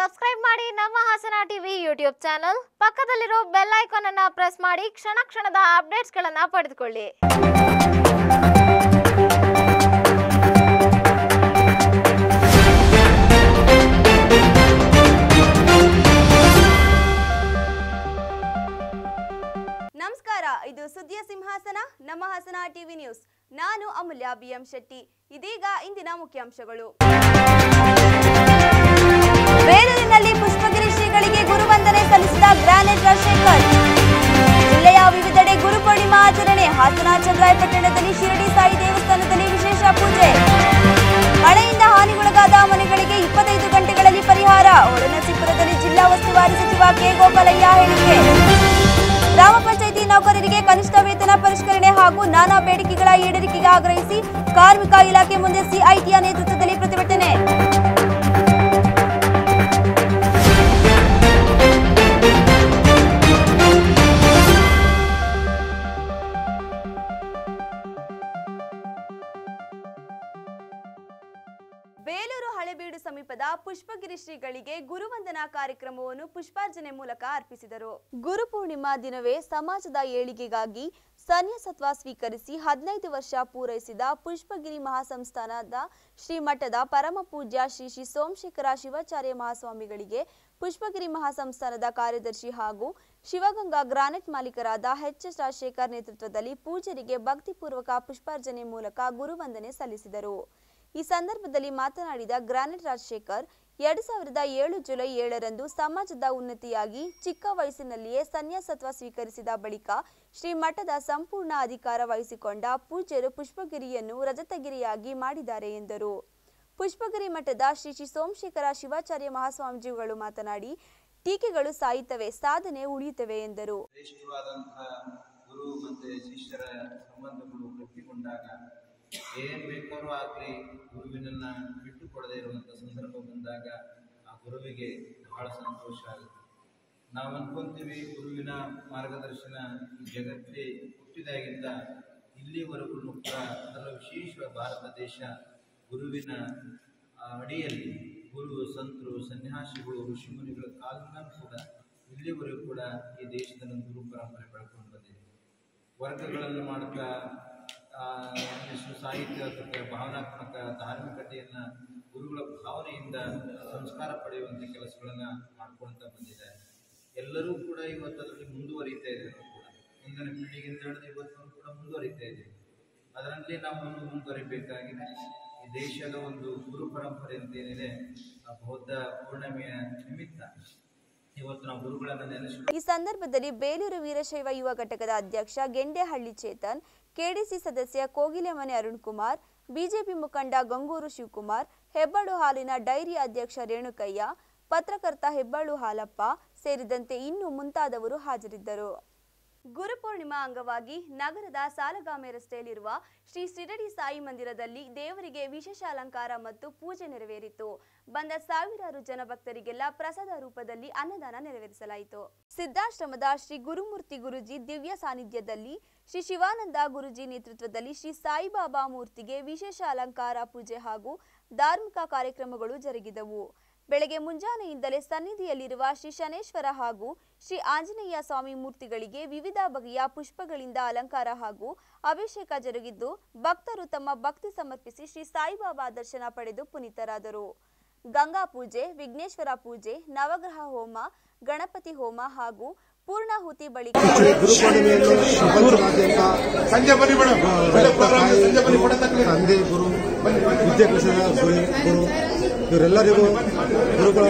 Subscribe ಮಾಡಿ ನಮ್ಮ Hassan TV YouTube channel ಪಕ್ಕದಲ್ಲಿರೋ ಬೆಲ್ ಐಕಾನ್ ಅನ್ನ ಪ್ರೆಸ್ ಮಾಡಿ ಕ್ಷಣ ಕ್ಷಣದ ಅಪ್ಡೇಟ್ಸ್ಗಳನ್ನ ಪಡೆದುಕೊಳ್ಳಿ ನಮಸ್ಕಾರ ಇದು ಸುದ್ದಿಯ ಸಿಂಹಾಸನ ನಮ್ಮ ಹಾಸನ ಟಿವಿ ನ್ಯೂಸ್ ನಾನು ಅಮೂಲ್ಯ ಬಿಎಂ ಶೆಟ್ಟಿ ಇದೀಗ ಇಂದಿನ ಮುಖ್ಯಾಂಶಗಳು ಬೇಲೂರಿನಲ್ಲಿ ಪುಷ್ಪಗಿರಿ ಶ್ರೀಗಳಿಗೆ ಗುರುವಂದನೆ ಸಲ್ಲಿಸಿದ ಗ್ರಾನೆಟ್ ರಾಜಶೇಖರ್ ಜಿಲ್ಲೆಯ ವಿವಿಧೆಡೆ ಗುರುಪೂರ್ಣಿಮಾ ಆಚರಣೆ ಹಾಸನ ಚಂದ್ರಾಯಪಟ್ಟಣದಲ್ಲಿ ಶಿರಡಿ ಸಾಯಿ ದೇವಸ್ಥಾನದಲ್ಲಿ ವಿಶೇಷ ಪೂಜೆ ಮಳೆಯಿಂದ ಹಾನಿಗೊಳಗಾದ ಮನೆಗಳಿಗೆ ಇಪ್ಪತ್ತೈದು ಗಂಟೆಗಳಲ್ಲಿ ಪರಿಹಾರ ಒಳನರಸೀಪುರದಲ್ಲಿ ಜಿಲ್ಲಾ ಉಸ್ತುವಾರಿ ಸಚಿವ ಕೆ ಗೋಪಾಲಯ್ಯ ಹೇಳಿಕೆ ಗ್ರಾಮ ಪಂಚಾಯಿತಿ ನೌಕರರಿಗೆ ಕನಿಷ್ಠ ವೇತನ ಪರಿಷ್ಕರಣೆ ಹಾಗೂ ನಾನಾ ಬೇಡಿಕೆಗಳ ಈಡೇರಿಕೆಗೆ ಆಗ್ರಹಿಸಿ ಕಾರ್ಮಿಕ ಇಲಾಖೆ ಮುಂದೆ ಸಿಐಟಿಯ ನೇತೃತ್ವದಲ್ಲಿ ಪ್ರತಿಭಟನೆ ಬೇಲೂರು ಹಳೆಬೀಡು ಸಮೀಪದ ಪುಷ್ಪಗಿರಿ ಶ್ರೀಗಳಿಗೆ ಗುರುವಂದನಾ ಕಾರ್ಯಕ್ರಮವನ್ನು ಪುಷ್ಪಾರ್ಚನೆ ಮೂಲಕ ಅರ್ಪಿಸಿದರು ಗುರುಪೂರ್ಣಿಮಾ ದಿನವೇ ಸಮಾಜದ ಏಳಿಗೆಗಾಗಿ ಸನ್ಯಾಸತ್ವ ಸ್ವೀಕರಿಸಿ ಹದಿನೈದು ವರ್ಷ ಪೂರೈಸಿದ ಪುಷ್ಪಗಿರಿ ಮಹಾಸಂಸ್ಥಾನದ ಶ್ರೀಮಠದ ಪರಮ ಪೂಜ್ಯ ಶ್ರೀ ಶ್ರೀ ಸೋಮಶೇಖರ ಶಿವಾಚಾರ್ಯ ಮಹಾಸ್ವಾಮಿಗಳಿಗೆ ಪುಷ್ಪಗಿರಿ ಮಹಾಸಂಸ್ಥಾನದ ಕಾರ್ಯದರ್ಶಿ ಹಾಗೂ ಶಿವಗಂಗಾ ಗ್ರಾನೆಟ್ ಮಾಲೀಕರಾದ ಎಚ್ ಎಸ್ ರಾಜಶೇಖರ್ ನೇತೃತ್ವದಲ್ಲಿ ಪೂಜಾರಿಗೆ ಭಕ್ತಿಪೂರ್ವಕ ಪುಷ್ಪಾರ್ಚನೆ ಮೂಲಕ ಗುರುವಂದನೆ ಸಲ್ಲಿಸಿದರು ಈ ಸಂದರ್ಭದಲ್ಲಿ ಮಾತನಾಡಿದ ಗ್ರಾನೆಟ್ ರಾಜಶೇಖರ್ ಎರಡು ಸಾವಿರದ ಏಳು ಜುಲೈ ಏಳರಂದು ಸಮಾಜದ ಉನ್ನತಿಯಾಗಿ ಚಿಕ್ಕ ವಯಸ್ಸಿನಲ್ಲಿಯೇ ಸನ್ಯಾಸತ್ವ ಸ್ವೀಕರಿಸಿದ ಬಳಿಕ ಶ್ರೀ ಮಠದ ಸಂಪೂರ್ಣ ಅಧಿಕಾರ ವಹಿಸಿಕೊಂಡ ಪೂಜ್ಯರು ಪುಷ್ಪಗಿರಿಯನ್ನು ರಜತಗಿರಿಯಾಗಿ ಮಾಡಿದ್ದಾರೆ ಎಂದರು ಪುಷ್ಪಗಿರಿ ಮಠದ ಶ್ರೀ ಶ್ರೀ ಸೋಮಶೇಖರ ಶಿವಾಚಾರ್ಯ ಮಹಾಸ್ವಾಮೀಜಿಗಳು ಮಾತನಾಡಿ ಟೀಕೆಗಳು ಸಾಯುತ್ತವೆ ಸಾಧನೆ ಉಳಿಯುತ್ತವೆ ಎಂದರು ಶ್ರೇಷ್ಠವಾದಂತಹ ಗುರು ಮತ್ತು ಶಿಷ್ಯರ ಸಂಬಂಧಗಳು ಗಟ್ಟಿಗೊಂಡಾಗ ಏನ್ ಬೇಕಾದ್ರೂ ಆಗಲಿ ಗುರುವಿನನ್ನ ಬಿಟ್ಟು ಕೊಡದೇ ಇರುವಂಥ ಸಂದರ್ಭ ಬಂದಾಗ ಆ ಗುರುವಿಗೆ ಬಹಳ ಸಂತೋಷ ಆಗುತ್ತೆ ನಾವು ಅನ್ಕೊಂತೀವಿ ಗುರುವಿನ ಮಾರ್ಗದರ್ಶನ ಈ ಜಗತ್ತೇ ಹುಟ್ಟಿದಾಗಿಂದ ಇಲ್ಲಿವರೆಗೂ ಕೂಡ ಅದರಲ್ಲೂ ವಿಶೇಷ ಭಾರತ ದೇಶ ಗುರುವಿನ ಆ, ಅಡಿಯಲ್ಲಿ ಗುರು ಸಂತರು ಸನ್ಯಾಸಿಗಳು ಋಷಿಮುನಿಗಳ ಕಾಲದಿಂದ ಕೂಡ ಇಲ್ಲಿವರೆಗೂ ಕೂಡ ಈ ದೇಶದಲ್ಲಿ ಒಂದು ಗುರು ಪರಂಪರೆ ಬೆಳ್ಕೊಂಡು ಬಂದಿದೆ ವರ್ಗಗಳನ್ನು ಮಾಡ್ತಾ ಆ, ಒಂದಿಷ್ಟು ಸಾಹಿತ್ಯಾತ್ಮಕ ಭಾವನಾತ್ಮಕ ಧಾರ್ಮಿಕತೆಯನ್ನು ಗುರುಗಳ ಭಾವನೆಯಿಂದ ಸಂಸ್ಕಾರ ಪಡೆಯುವಂಥ ಕೆಲಸಗಳನ್ನು ಮಾಡ್ಕೊಳ್ತಾ ಬಂದಿದ್ದಾರೆ ಎಲ್ಲರೂ ಕೂಡ ಇವತ್ತು ಅದರಲ್ಲಿ ಮುಂದುವರಿತಾ ಇದ್ದಾರೆ ಕೂಡ ಮುಂದಿನ ಪೀಳಿಗೆಯಿಂದ ಹಿಡಿದು ಇವತ್ತು ಕೂಡ ಮುಂದುವರಿತಾ ಇದ್ದೀವಿ ಅದರಲ್ಲಿ ನಾವು ಒಂದು ಮುಂದುವರಿಬೇಕಾಗಿದೆ ಈ ದೇಶದ ಒಂದು ಗುರು ಪರಂಪರೆ ಅಂತ ಏನಿದೆ ಆ ಬೌದ್ಧ ಪೂರ್ಣಿಮೆಯ ನಿಮಿತ್ತ ಇವತ್ತು ನಾವು ಗುರುಗಳನ್ನು ನೆನೆಸಿಕೊಂಡು ಈ ಸಂದರ್ಭದಲ್ಲಿ ಬೇಲೂರು ವೀರಶೈವ ಯುವ ಘಟಕದ ಅಧ್ಯಕ್ಷ ಗೆಂಡೆಹಳ್ಳಿ ಚೇತನ್ ಕೆಡಿಸಿ ಸದಸ್ಯ ಕೋಗಿಲೆಮನೆ ಅರುಣ್ ಕುಮಾರ್ ಬಿಜೆಪಿ ಮುಖಂಡ ಗಂಗೂರು ಶಿವಕುಮಾರ್ ಹೆಬ್ಬಾಳು ಹಾಲಿನ ಡೈರಿ ಅಧ್ಯಕ್ಷ ರೇಣುಕಯ್ಯ ಪತ್ರಕರ್ತ ಹೆಬ್ಬಾಳು ಹಾಲಪ್ಪ ಸೇರಿದಂತೆ ಇನ್ನು ಮುಂತಾದವರು ಹಾಜರಿದ್ದರು ಗುರುಪೂರ್ಣಿಮಾ ಅಂಗವಾಗಿ ನಗರದ ಸಾಲಗಾಮೆ ರಸ್ತೆಯಲ್ಲಿರುವ ಶ್ರೀ ಶಿರಡಿ ಸಾಯಿ ಮಂದಿರದಲ್ಲಿ ದೇವರಿಗೆ ವಿಶೇಷ ಅಲಂಕಾರ ಮತ್ತು ಪೂಜೆ ನೆರವೇರಿತು ಬಂದ ಸಾವಿರಾರು ಜನ ಭಕ್ತರಿಗೆಲ್ಲ ಪ್ರಸಾದ ರೂಪದಲ್ಲಿ ಅನ್ನದಾನ ನೆರವೇರಿಸಲಾಯಿತು ಸಿದ್ಧಾಶ್ರಮದ ಶ್ರೀ ಗುರುಮೂರ್ತಿ ಗುರುಜಿ ದಿವ್ಯ ಸಾನ್ನಿಧ್ಯದಲ್ಲಿ ಶ್ರೀ ಶಿವಾನಂದ ಗುರುಜಿ ನೇತೃತ್ವದಲ್ಲಿ ಶ್ರೀ ಸಾಯಿಬಾಬಾ ಮೂರ್ತಿಗೆ ವಿಶೇಷ ಅಲಂಕಾರ ಪೂಜೆ ಹಾಗೂ ಧಾರ್ಮಿಕ ಕಾರ್ಯಕ್ರಮಗಳು ಜರುಗಿದವು ಬೆಳಗ್ಗೆ ಮುಂಜಾನೆಯಿಂದಲೇ ಸನ್ನಿಧಿಯಲ್ಲಿರುವ ಶ್ರೀ ಶನೇಶ್ವರ ಹಾಗೂ ಶ್ರೀ ಆಂಜನೇಯ ಸ್ವಾಮಿ ಮೂರ್ತಿಗಳಿಗೆ ವಿವಿಧ ಬಗೆಯ ಪುಷ್ಪಗಳಿಂದ ಅಲಂಕಾರ ಹಾಗೂ ಅಭಿಷೇಕ ಜರುಗಿದ್ದು ಭಕ್ತರು ತಮ್ಮ ಭಕ್ತಿ ಸಮರ್ಪಿಸಿ ಶ್ರೀ ಸಾಯಿಬಾಬಾ ದರ್ಶನ ಪಡೆದು ಪುನೀತರಾದರು ಗಂಗಾ ಪೂಜೆ ವಿಘ್ನೇಶ್ವರ ಪೂಜೆ ನವಗ್ರಹ ಹೋಮ ಗಣಪತಿ ಹೋಮ ಹಾಗೂ ಪೂರ್ಣಾಹುತಿ ಬಳಿಕ ಗುರುಪೂರ್ಣಿಮೆಯನ್ನು ಪ್ರಪಂಚದಾದ್ಯಂತ ಸಂಜೆ ಬನ್ನಿ ಮೇಡಮ್ ತಂದೆ ಗುರು ವಿದ್ಯೆ ಕಲಿಸಿದ ಗುರು ಗುರು ಇವರೆಲ್ಲರಿಗೂ ಗುರುಗಳ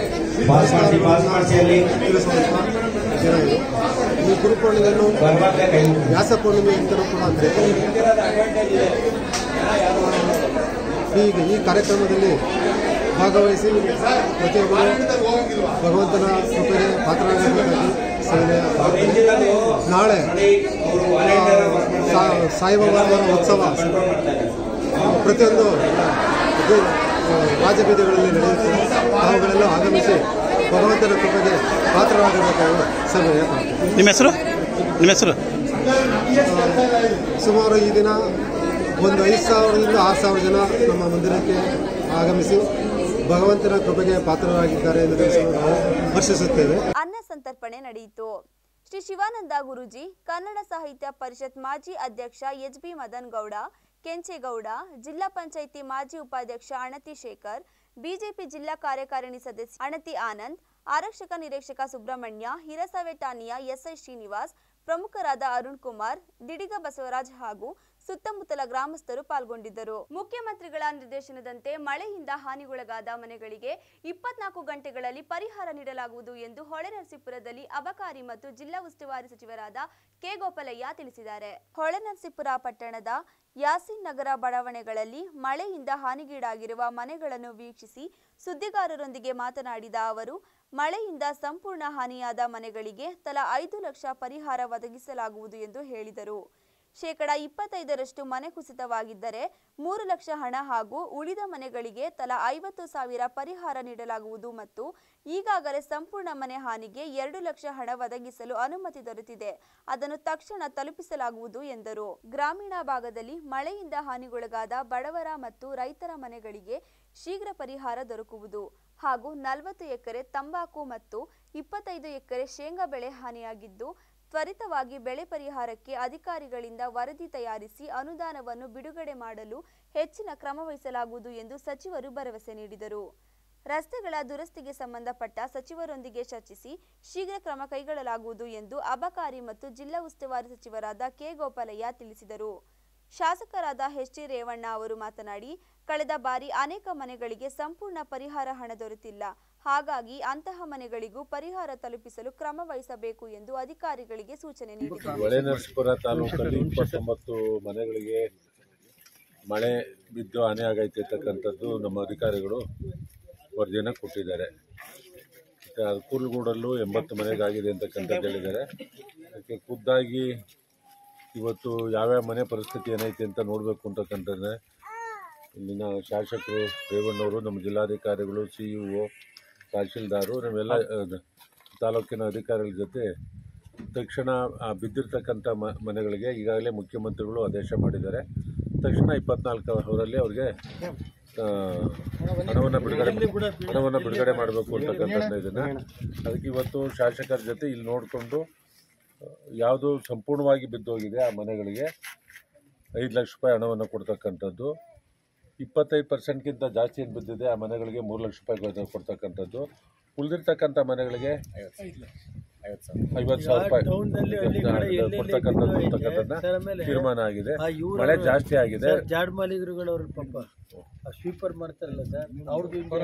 ತಿಳಿಸುವಂತ ದಿನ ಇದು ಈ ಗುರುಪೂರ್ಣಿಮೆಯನ್ನು ವ್ಯಾಸ ಪೂರ್ಣಿಮೆ ಅಂತಲೂ ಕೂಡ ಅಂತಾರೆ ಈಗ ಈ ಕಾರ್ಯಕ್ರಮದಲ್ಲಿ ಭಾಗವಹಿಸಿ ಪ್ರತಿಯೊಬ್ಬರು ಭಗವಂತನ ಕೃಪೆಗೆ ಪಾತ್ರರಾಗಬೇಕಾಗಿ ಸವಿನಯ ಪ್ರಾರ್ಥನೆ. ನಾಳೆ ಆ, ಸಾ- ಸಾಯಿಬಾಬಾ ಅವರ ಉತ್ಸವ ಆ, ಪ್ರತಿಯೊಂದು ಇದು, ಆ, ರಾಜಬೀದಿಗಳಲ್ಲಿ ನಡೆಯುತ್ತದೆ ತಾವುಗಳೆಲ್ಲ ಆಗಮಿಸಿ ಭಗವಂತನ ಕೃಪೆಗೆ ಪಾತ್ರರಾಗಬೇಕಾಗಿ ಸಭೆಯ ಪ್ರಾರ್ಥನೆ ನಿಮ್ಮ ಹೆಸರು ನಿಮ್ಮ ಹೆಸರು ಸುಮಾರು ಈ ದಿನ ಒಂದು ಐದು ಸಾವಿರದಿಂದ ಆರು ಸಾವಿರ ಜನ ನಮ್ಮ ಮಂದಿರಕ್ಕೆ ಆಗಮಿಸಿ ಭಗವಂತನ ಕೃಪೆಗೆ ಪಾತ್ರರಾಗಿದ್ದಾರೆ ಎಂದು ತಿಳಿಸಲು ನಾವು ಹರ್ಷಿಸುತ್ತೇವೆ ಅನ್ನ ಸಂತರ್ಪಣೆ ನಡೆಯಿತು ಶ್ರೀ ಶಿವಾನಂದ ಗುರೂಜಿ ಕನ್ನಡ ಸಾಹಿತ್ಯ ಪರಿಷತ್ ಮಾಜಿ ಅಧ್ಯಕ್ಷ ಎಚ್ ಬಿ ಮದನ್ ಗೌಡ ಕೆಂಚೇಗೌಡ ಜಿಲ್ಲಾ ಪಂಚಾಯಿತಿ ಮಾಜಿ ಉಪಾಧ್ಯಕ್ಷ ಅಣತಿ ಶೇಖರ್ ಬಿಜೆಪಿ ಜಿಲ್ಲಾ ಕಾರ್ಯಕಾರಿಣಿ ಸದಸ್ಯ ಅಣತಿ ಆನಂದ್ ಆರಕ್ಷಕ ನಿರೀಕ್ಷಕ ಸುಬ್ರಹ್ಮಣ್ಯ ಹಿರಸವೆ ಠಾಣೆಯ ಎಸ್ಐ ಶ್ರೀನಿವಾಸ್ ಪ್ರಮುಖರಾದ ಅರುಣ್ ಕುಮಾರ್ ದಿಡಿಗ ಬಸವರಾಜ್ ಹಾಗೂ ಸುತ್ತಮುತ್ತಲ ಗ್ರಾಮಸ್ಥರು ಪಾಲ್ಗೊಂಡಿದ್ದರು ಮುಖ್ಯಮಂತ್ರಿಗಳ ನಿರ್ದೇಶನದಂತೆ ಮಳೆಯಿಂದ ಹಾನಿಗೊಳಗಾದ ಮನೆಗಳಿಗೆ ಇಪ್ಪತ್ನಾಲ್ಕು ಗಂಟೆಗಳಲ್ಲಿ ಪರಿಹಾರ ನೀಡಲಾಗುವುದು ಎಂದು ಹೊಳೆನರಸೀಪುರದಲ್ಲಿ ಅಬಕಾರಿ ಮತ್ತು ಜಿಲ್ಲಾ ಉಸ್ತುವಾರಿ ಸಚಿವರಾದ ಕೆ ಗೋಪಾಲಯ್ಯ ತಿಳಿಸಿದ್ದಾರೆ ಹೊಳೆನರಸೀಪುರ ಪಟ್ಟಣದ ಯಾಸಿನ್ ನಗರ ಬಡಾವಣೆಗಳಲ್ಲಿ ಮಳೆಯಿಂದ ಹಾನಿಗೀಡಾಗಿರುವ ಮನೆಗಳನ್ನು ವೀಕ್ಷಿಸಿ ಸುದ್ದಿಗಾರರೊಂದಿಗೆ ಮಾತನಾಡಿದ ಅವರು ಮಳೆಯಿಂದ ಸಂಪೂರ್ಣ ಹಾನಿಯಾದ ಮನೆಗಳಿಗೆ ತಲಾ ಐದು ಲಕ್ಷ ಪರಿಹಾರ ಒದಗಿಸಲಾಗುವುದು ಎಂದು ಹೇಳಿದರು ಶೇಕಡ ಇಪ್ಪತ್ತೈದರಷ್ಟು ಮನೆ ಕುಸಿತವಾಗಿದ್ದರೆ ಮೂರು ಲಕ್ಷ ಹಣ ಹಾಗೂ ಉಳಿದ ಮನೆಗಳಿಗೆ ತಲಾ ಐವತ್ತು ಸಾವಿರ ಪರಿಹಾರ ನೀಡಲಾಗುವುದು ಮತ್ತು ಈಗಾಗಲೇ ಸಂಪೂರ್ಣ ಮನೆ ಹಾನಿಗೆ ಎರಡು ಲಕ್ಷ ಹಣ ಒದಗಿಸಲು ಅನುಮತಿ ದೊರೆತಿದೆ ಅದನ್ನು ತಕ್ಷಣ ತಲುಪಿಸಲಾಗುವುದು ಎಂದರು ಗ್ರಾಮೀಣ ಭಾಗದಲ್ಲಿ ಮಳೆಯಿಂದ ಹಾನಿಗೊಳಗಾದ ಬಡವರ ಮತ್ತು ರೈತರ ಮನೆಗಳಿಗೆ ಶೀಘ್ರ ಪರಿಹಾರ ದೊರಕುವುದು ಹಾಗೂ ನಲವತ್ತು ಎಕರೆ ತಂಬಾಕು ಮತ್ತು ಇಪ್ಪತ್ತೈದು ಎಕರೆ ಶೇಂಗಾ ಬೆಳೆ ಹಾನಿಯಾಗಿದ್ದು ತ್ವರಿತವಾಗಿ ಬೆಳೆ ಪರಿಹಾರಕ್ಕೆ ಅಧಿಕಾರಿಗಳಿಂದ ವರದಿ ತಯಾರಿಸಿ ಅನುದಾನವನ್ನು ಬಿಡುಗಡೆ ಮಾಡಲು ಹೆಚ್ಚಿನ ಕ್ರಮ ವಹಿಸಲಾಗುವುದು ಎಂದು ಸಚಿವರು ಭರವಸೆ ನೀಡಿದರು ರಸ್ತೆಗಳ ದುರಸ್ತಿಗೆ ಸಂಬಂಧಪಟ್ಟ ಸಚಿವರೊಂದಿಗೆ ಚರ್ಚಿಸಿ ಶೀಘ್ರ ಕ್ರಮ ಕೈಗೊಳ್ಳಲಾಗುವುದು ಎಂದು ಅಬಕಾರಿ ಮತ್ತು ಜಿಲ್ಲಾ ಉಸ್ತುವಾರಿ ಸಚಿವರಾದ ಕೆ ಗೋಪಾಲಯ್ಯ ತಿಳಿಸಿದರು ಶಾಸಕರಾದ ಎಚ್ ಟಿ ರೇವಣ್ಣ ಅವರು ಮಾತನಾಡಿ ಕಳೆದ ಬಾರಿ ಅನೇಕ ಮನೆಗಳಿಗೆ ಸಂಪೂರ್ಣ ಪರಿಹಾರ ಹಣ ದೊರೆತಿಲ್ಲ ಹಾಗಾಗಿ ಅಂತಹ ಮನೆಗಳಿಗೂ ಪರಿಹಾರ ತಲುಪಿಸಲು ಕ್ರಮ ವಹಿಸಬೇಕು ಎಂದು ಅಧಿಕಾರಿಗಳಿಗೆ ಸೂಚನೆ ನೀಡಿದರು ಹೊಳೆನರಸೀಪುರ ತಾಲೂಕಲ್ಲಿ ಇಪ್ಪತ್ತೊಂಬತ್ತು ಮನೆಗಳಿಗೆ ಮಳೆ ಬಿದ್ದು ಹಾನಿ ಆಗೈತೆ ಅಂತಕ್ಕಂಥದ್ದು ನಮ್ಮ ಅಧಿಕಾರಿಗಳು ವರದಿಯನ್ನು ಕೊಟ್ಟಿದ್ದಾರೆ ಮತ್ತು ಅರ್ಕೂಲ್ಗೂಡಲ್ಲೂ ಎಂಬತ್ತು ಮನೆಗಾಗಿದೆ ಅಂತಕ್ಕಂಥದ್ದು ಹೇಳಿದ್ದಾರೆ ಅದಕ್ಕೆ ಖುದ್ದಾಗಿ ಇವತ್ತು ಯಾವ್ಯಾವ ಮನೆ ಪರಿಸ್ಥಿತಿ ಏನೈತೆ ಅಂತ ನೋಡಬೇಕು ಅಂತಕ್ಕಂಥದ್ದೇ ಇಲ್ಲಿನ ಶಾಸಕರು ರೇವಣ್ಣವರು ನಮ್ಮ ಜಿಲ್ಲಾಧಿಕಾರಿಗಳು ಸಿ ಇ ಒ ತಹಶೀಲ್ದಾರು ನಾವೆಲ್ಲ ಅಹ್, ತಾಲೂಕಿನ ಅಧಿಕಾರಿಗಳ ಜೊತೆ ತಕ್ಷಣ ಆ ಬಿದ್ದಿರ್ತಕ್ಕಂಥ ಮ ಮನೆಗಳಿಗೆ ಈಗಾಗಲೇ ಮುಖ್ಯಮಂತ್ರಿಗಳು ಆದೇಶ ಮಾಡಿದ್ದಾರೆ ತಕ್ಷಣ ಇಪ್ಪತ್ನಾಲ್ಕು ಅವರಲ್ಲಿ ಅವ್ರಿಗೆ ಆ, ಹಣವನ್ನು ಬಿಡುಗಡೆ ಹಣವನ್ನು ಬಿಡುಗಡೆ ಮಾಡಬೇಕು ಅಂತಕ್ಕಂಥದ್ದು ಇದನ್ನು ಅದಕ್ಕೆ ಇವತ್ತು ಶಾಸಕರ ಜೊತೆ ಇಲ್ಲಿ ನೋಡಿಕೊಂಡು ಯಾವುದು ಸಂಪೂರ್ಣವಾಗಿ ಬಿದ್ದೋಗಿದೆ ಆ ಮನೆಗಳಿಗೆ ಐದು ಲಕ್ಷ ರೂಪಾಯಿ ಹಣವನ್ನು ಕೊಡ್ತಕ್ಕಂಥದ್ದು ಇಪ್ಪತ್ತೈದು ಪರ್ಸೆಂಟ್ಗಿಂತ ಜಾಸ್ತಿ ಏನು ಬಿದ್ದಿದೆ ಆ ಮನೆಗಳಿಗೆ ಮೂರು ಲಕ್ಷ ರೂಪಾಯಿ ಕೊಡ್ತಕ್ಕಂಥದ್ದು ಉಳಿದಿರ್ತಕ್ಕಂಥ ಮನೆಗಳಿಗೆ ಐವತ್ತು ಸಾವಿರ ರೂಪಾಯಿ ಟೌನ್ನಲ್ಲಿ ಹಳ್ಳಿ ಕಡೆ ಎಲ್ಲೆಲ್ಲಿ ಕೊಡ್ತಕ್ಕಂಥದ್ದು ಬಿದ್ದು ಅಂತಕ್ಕಂಥದ್ದನ್ನ ಸರ್, ಆಮೇಲೆ ತೀರ್ಮಾನ ಆಗಿದೆ ಆ ಇವ್ರು ಮಳೆ ಜಾಸ್ತಿ ಆಗಿದೆ ಸರ್, ಜಾಡ್ ಮಾಲೀಕರುಗಳು ಅವ್ರ ಪಾಪ ಆ ಸ್ವೀಪರ್ ಮಾಡ್ತಾರಲ್ಲ ಸರ್ ಅವ್ರದ್ದು ಪೌರ